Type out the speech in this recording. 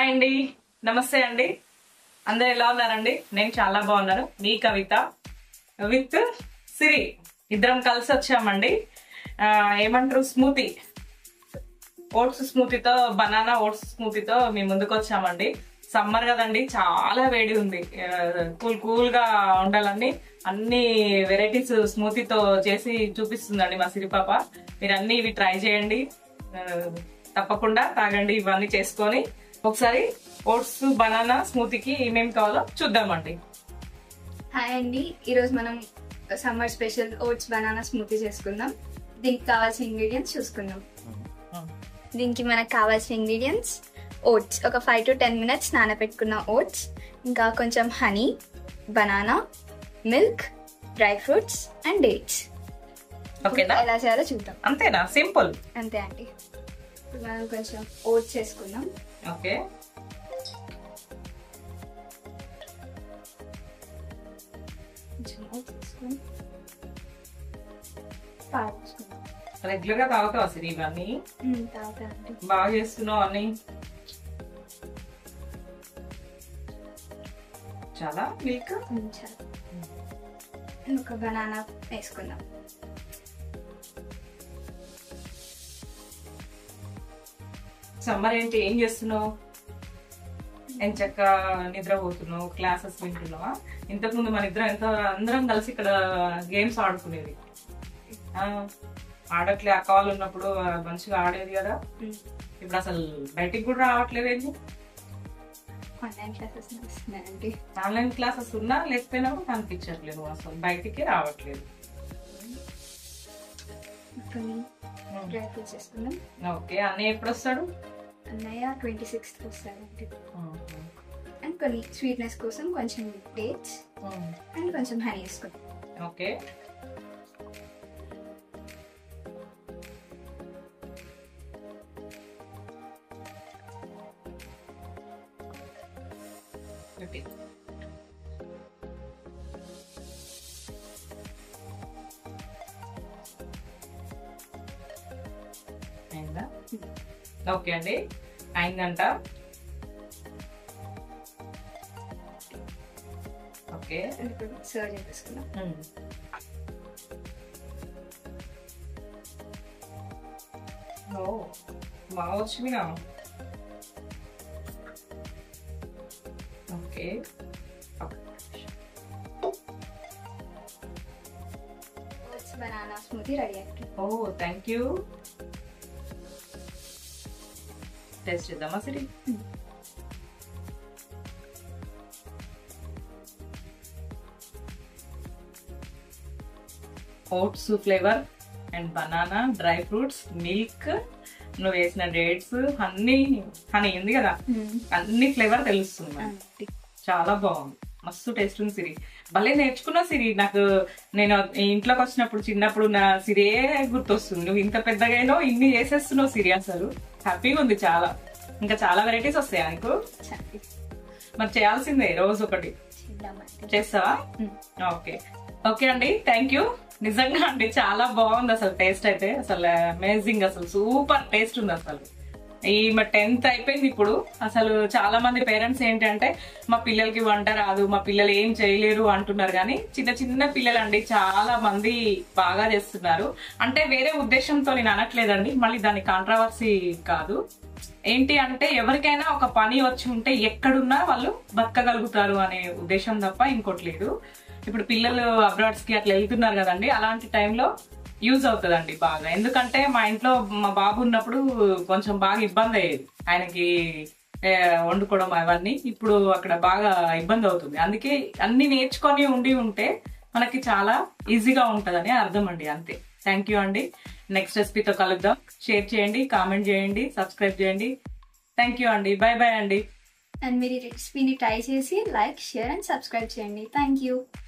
Hi అండి నమస్తే అండి అందరు ఎలా ఉన్నారండి నేను చాలా బాగున్నాను మీ కవిత విత్ సిరి ఇద్దరం కలిసి వచ్చామండి ఆ, ఏమంటారు స్మూతీ ఓట్స్ స్మూతీతో బనానా ఓట్స్ స్మూతీతో మీ ముందుకు వచ్చామండి సమ్మర్ కదండి చాలా వేడి ఉంది కూల్ కూల్ గా ఉండాలని అన్ని వెరైటీస్ స్మూతీతో చేసి చూపిస్తుందండి మా సిరిపాప మీరు అన్ని ఇవి ట్రై చేయండి ఆ, తప్పకుండా తాగండి ఇవన్నీ చేసుకొని ఒకసారి ఓట్స్ బనానా స్మూతీకి ఏమేమి కావాలో చూద్దామండి హాయ్ అండి ఈరోజు మనం summer special oats banana smoothie చేసుకుందాం దీనికి కావాల్సిన ఇంగ్రీడియంట్స్ చూసుకుందాం దీనికి మనకు కావాల్సిన ఇంగ్రీడియంట్స్ ఓట్స్ ఒక ఫైవ్ టు టెన్ మినిట్స్ నానబెట్టుకున్న ఓట్స్ ఇంకా కొంచెం honey banana milk dry fruits and dates ఓకేనా ఎలా చేయాలో చూద్దాం అంతేనా సింపుల్ అంతే అండి ఇప్పుడు మనం కొంచెం ఓట్స్ వేసుకుందాం ఓకే కొంచెం ఓట్స్ వేసుకొని పాలు వేసుకుందాం రెగ్యులర్ గా తాగుతావా సిరి ఇవన్నీ మ్మ్, తాగుతా అండి బాగా చేస్తున్నావు అన్ని చాలా మిల్క్ మ్మ్, చాలు ఒక బనానా వేసుకుందాం సమ్మర్ ఏంటి ఏం చేస్తున్నావు ఎంచక్క నిద్రపోతున్నావు క్లాసెస్ వింటున్నావా ఇంతకు ముందు మన ఇద్దరం ఎంత అందరం కలిసి ఇక్కడ గేమ్స్ ఆడుకునేది ఆ, ఆడట్లే అక్క వాళ్ళు ఉన్నప్పుడు ఆ, మంచిగా ఆడేది కదా మ్మ్. ఇప్పుడు అసలు బయటికి కూడా రావట్లేదు ఏంటి ఆన్లైన్ క్లాసెస్ నడుస్తున్నాయండి ఆన్లైన్ క్లాసెస్ ఉన్నా లేకపోయినా కూడా కనిపించట్లేదు అసలు బయటికి రావట్లేదు కొన్ని డ్రై ఫ్రూట్స్ వేసుకుందాం ఓకే అన్నయ్య ఎప్పుడు వస్తాడు అన్నయ్య ట్వంటీ సిక్స్త్ వస్తారండి అండ్ కొన్ని స్వీట్నెస్ కోసం కొంచెం డేట్స్ అండ్ కొంచెం హనీ వేసుకుందాం ఓకే ఓకే అయిందా ఓకే అండి అయిందంట ఓకే అండ్ ఇప్పుడు సర్వ్ చేసేసుకుందాం ఉమ్. ఓ బాగా వచ్చిందిగా okay oats banana smoothie ready అయ్యింది ఓ థ్యాంక్ యూ టేస్ట్ చేద్దామా Siri oats flavour and banana dry fruits milk నువ్వు వేసిన డేట్స్ అన్ని హనీ ఉంది కదా అన్ని ఫ్లేవర్ తెలుస్తుంది మనకి. చాలా బాగుంది మస్తు టేస్ట్ ఉంది సిరి భలే నేర్చుకున్నా సిరి నాకు నేను ఈ ఇంట్లోకి వచ్చినప్పుడు చిన్నప్పుడు నా సిరే గుర్తొస్తుంది నువ్వు ఇంత పెద్దగానో ఇన్ని చేసేస్తున్నావు సిరి అసలు హ్యాపీగా ఉంది చాలా ఇంకా చాలా వెరైటీస్ వస్తాయా నీకు చండి మరి చేయాల్సిందే రోజు ఒకటి చేద్దామండి చేస్తావా ఓకే ఓకే అండి థ్యాంక్ యూ నిజంగా అండి చాలా బాగుంది అసలు టేస్ట్ అయితే అసలు అమేజింగ్ అసలు సూపర్ టేస్ట్ ఉంది అసలు ఈ మా టెన్త్ అయిపోయింది ఇప్పుడు అసలు చాలా మంది పేరెంట్స్ ఏంటంటే మా పిల్లలకి వంట రాదు మా పిల్లలు ఏం చేయలేరు అంటున్నారు కానీ చిన్న చిన్న పిల్లలు అండి చాలా మంది బాగా చేస్తున్నారు అంటే వేరే ఉద్దేశంతో నేను అనట్లేదండి మళ్ళీ దాని కాంట్రవర్సీ కాదు ఏంటి అంటే ఎవరికైనా ఒక పని వచ్చి ఉంటే ఎక్కడున్నా వాళ్ళు బతకగలుగుతారు అనే ఉద్దేశం తప్ప ఇంకోటి లేదు ఇప్పుడు పిల్లలు అబ్రాడ్స్ కి అట్లా వెళ్తున్నారు కదండి అలాంటి టైంలో యూజ్ అవుతుందండి బాగా ఎందుకంటే మా ఇంట్లో మా బాబు ఉన్నప్పుడు కొంచెం బాగా ఇబ్బంది అయ్యేది ఆయనకి ఏ, వండుకోవడం అవన్నీ ఇప్పుడు అక్కడ బాగా ఇబ్బంది అవుతుంది అందుకే అన్ని నేర్చుకొని ఉండి ఉంటే మనకి చాలా ఈజీగా ఉంటదని అర్థం అండి అంతే థ్యాంక్ యూ అండి నెక్స్ట్ రెసిపీతో కలుద్దాం షేర్ చేయండి కామెంట్ చేయండి సబ్స్క్రైబ్ చేయండి థ్యాంక్ యూ అండి బాయ్ బాయ్ అండి అండ్ మీరు ఈ రెసిపీని ట్రై చేసి లైక్ షేర్ అండ్ సబ్స్క్రైబ్ చేయండి థ్యాంక్ యూ